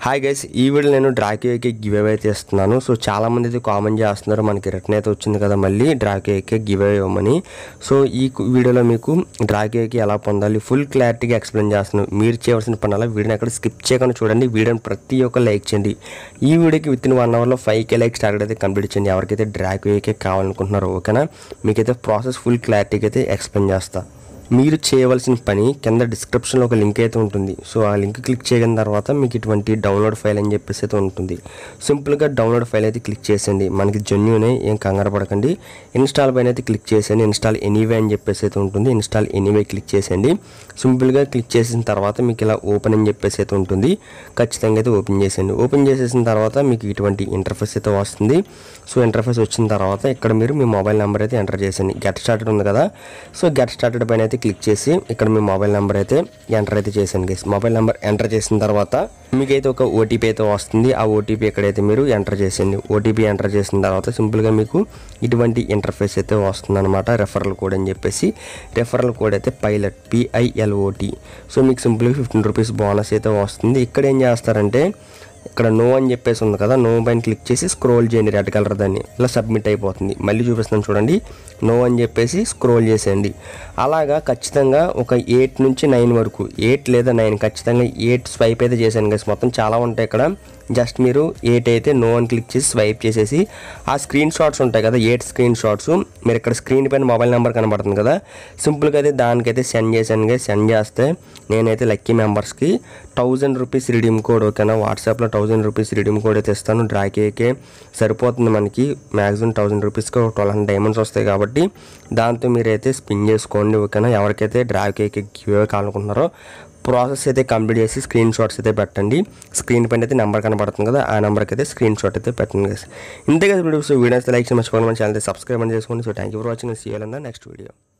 Hi guys ఈ video నేను డ్రాకేకి give away అయితే ఇస్తున్నాను సో చాలా మంది అయితే కామెంట్ చేస్తున్నారు మనకి రిటర్న్ అయితే వచ్చింది కదా మళ్ళీ డ్రాకేకి గివ్ అవే ఇవ్వమని సో ఈ కు- వీడియోలో మీకు డ్రాకేకి ఎలా పొందాలి ఫుల్ క్లారిటీగా ఎక్స్ప్లెయిన్ చేస్తున్నాను మీరు చేయవలసిన పని అలా వీడియోని ఎక్కడ స్కిప్ చేయకుండా చూడండి వీడియోని ప్రతి ఒక్క లైక్ చేయండి ఈ వీడియోకి విత్ ఇన్ వన్ అవర్లో ఫైవ్ కే లైక్స్ టార్గెట్ అయితే కంప్లీట్ చేయండి ఎవరికైతే డ్రాకేకే కావాలనుకుంటున్నారో ఓకేనా మీకైతే ప్రాసెస్ ఫుల్ క్లారిటీగా అయితే ఎక్స్ప్లెయిన్ చేస్తా మీరు చేయవలసిన పని కింద డిస్క్రిప్షన్లో ఒక లింక్ అయితే ఉంటుంది సో ఆ లింక్ క్లిక్ చేయడం తర్వాత మీకు ఇటువంటి డౌన్లోడ్ ఫైల్ అని చెప్పేసి అయితే ఉంటుంది సింపుల్గా డౌన్లోడ్ ఫైల్ అయితే క్లిక్ చేసేయండి మనకి జెన్యునే ఏం కంగారు పడకండి ఇన్స్టాల్ పైన అయితే క్లిక్ చేసేయండి ఇన్స్టాల్ ఎనీవే అని చెప్పేసి అయితే ఉంటుంది ఇన్స్టాల్ ఎనీవే క్లిక్ చేసేయండి సింపుల్గా క్లిక్ చేసిన తర్వాత మీకు ఇలా ఓపెన్ అని చెప్పేసి అయితే ఉంటుంది ఖచ్చితంగా అయితే ఓపెన్ చేసేయండి ఓపెన్ చేసేసిన తర్వాత మీకు ఇటువంటి ఇంటర్ఫేస్ అయితే వస్తుంది సో ఇంటర్ఫేస్ వచ్చిన తర్వాత ఇక్కడ మీరు మీ మొబైల్ నెంబర్ అయితే ఎంటర్ చేసేయండి గెట్ స్టార్టెడ్ ఉంది కదా సో గెట్ స్టార్టెడ్ పైన అయితే క్లిక్ చేసి ఇక్కడ మీ మొబైల్ నెంబర్ అయితే ఎంటర్ అయితే చేసాను గేస్ మొబైల్ నెంబర్ ఎంటర్ చేసిన తర్వాత మీకైతే ఒక ఓటీపీ అయితే వస్తుంది ఆ ఓటీపీ ఎక్కడైతే మీరు ఎంటర్ చేసేయండి ఓటీపీ ఎంటర్ చేసిన తర్వాత సింపుల్గా మీకు ఇటువంటి ఇంటర్ఫేస్ అయితే వస్తుంది అనమాట రెఫరల్ కోడ్ అని చెప్పేసి రెఫరల్ కోడ్ అయితే పైలట్ పిఐఎల్ఓటి సో మీకు సింపుల్గా ఫిఫ్టీన్ రూపీస్ బోనస్ అయితే వస్తుంది ఇక్కడ ఏం చేస్తారంటే ఇక్కడ నో అని చెప్పేసి ఉంది కదా నో పైన క్లిక్ చేసి స్క్రోల్ చేయండి రెడ్ కలర్ దాన్ని ఇలా సబ్మిట్ అయిపోతుంది మళ్ళీ చూపిస్తాను చూడండి నో అని చెప్పేసి స్క్రోల్ చేసేయండి అలాగా ఖచ్చితంగా ఒక ఎయిట్ నుంచి నైన్ వరకు ఎయిట్ లేదా నైన్ ఖచ్చితంగా ఎయిట్ స్వైప్ అయితే చేశాను కదా మొత్తం చాలా ఉంటాయి ఇక్కడ జస్ట్ మీరు ఎయిట్ అయితే నో అని క్లిక్ చేసి స్వైప్ చేసేసి ఆ స్క్రీన్ షాట్స్ ఉంటాయి కదా ఎయిట్ స్క్రీన్ షాట్స్ మీరు ఇక్కడ స్క్రీన్ పైన మొబైల్ నెంబర్ కనబడుతుంది కదా సింపుల్గా అయితే దానికైతే సెండ్ చేశాను కదా సెండ్ చేస్తే నేనైతే లక్కీ మెంబర్స్కి థౌజండ్ రూపీస్ రిడీమ్ కోడ్ ఓకేనా వాట్సాప్లో థౌజండ్ రూపీస్ రిడీమ్ కోడ్ అయితే ఇస్తాను డ్రాకేకే సరిపోతుంది మనకి మ్యాక్సిమం థౌజండ్ రూపీస్కి ఒక ట్వెల్వ్ హండ్రెడ్ డైమండ్స్ వస్తాయి కాబట్టి దాంతో మీరైతే స్పిన్ చేసుకోండి ఓకేనా ఎవరికైతే డ్రాకేకి గివ్ కావాలనుకుంటున్నారో ప్రాసెస్ అయితే కంప్లీట్ చేసి స్క్రీన్ షాట్స్ అయితే పెట్టండి స్క్రీన్ పైన అయితే నెంబర్ కనబడుతుంది కదా ఆ నెంబర్కి అయితే స్క్రీన్ షాట్ అయితే పెట్టండి guys. ఇంతే కదా వీడియోస్ వీడియోస్ లైక్ మర్చిపోవాలి మన ఛానల్ సబ్స్క్రైబ్ చేసుకోండి so thank you for watching see next video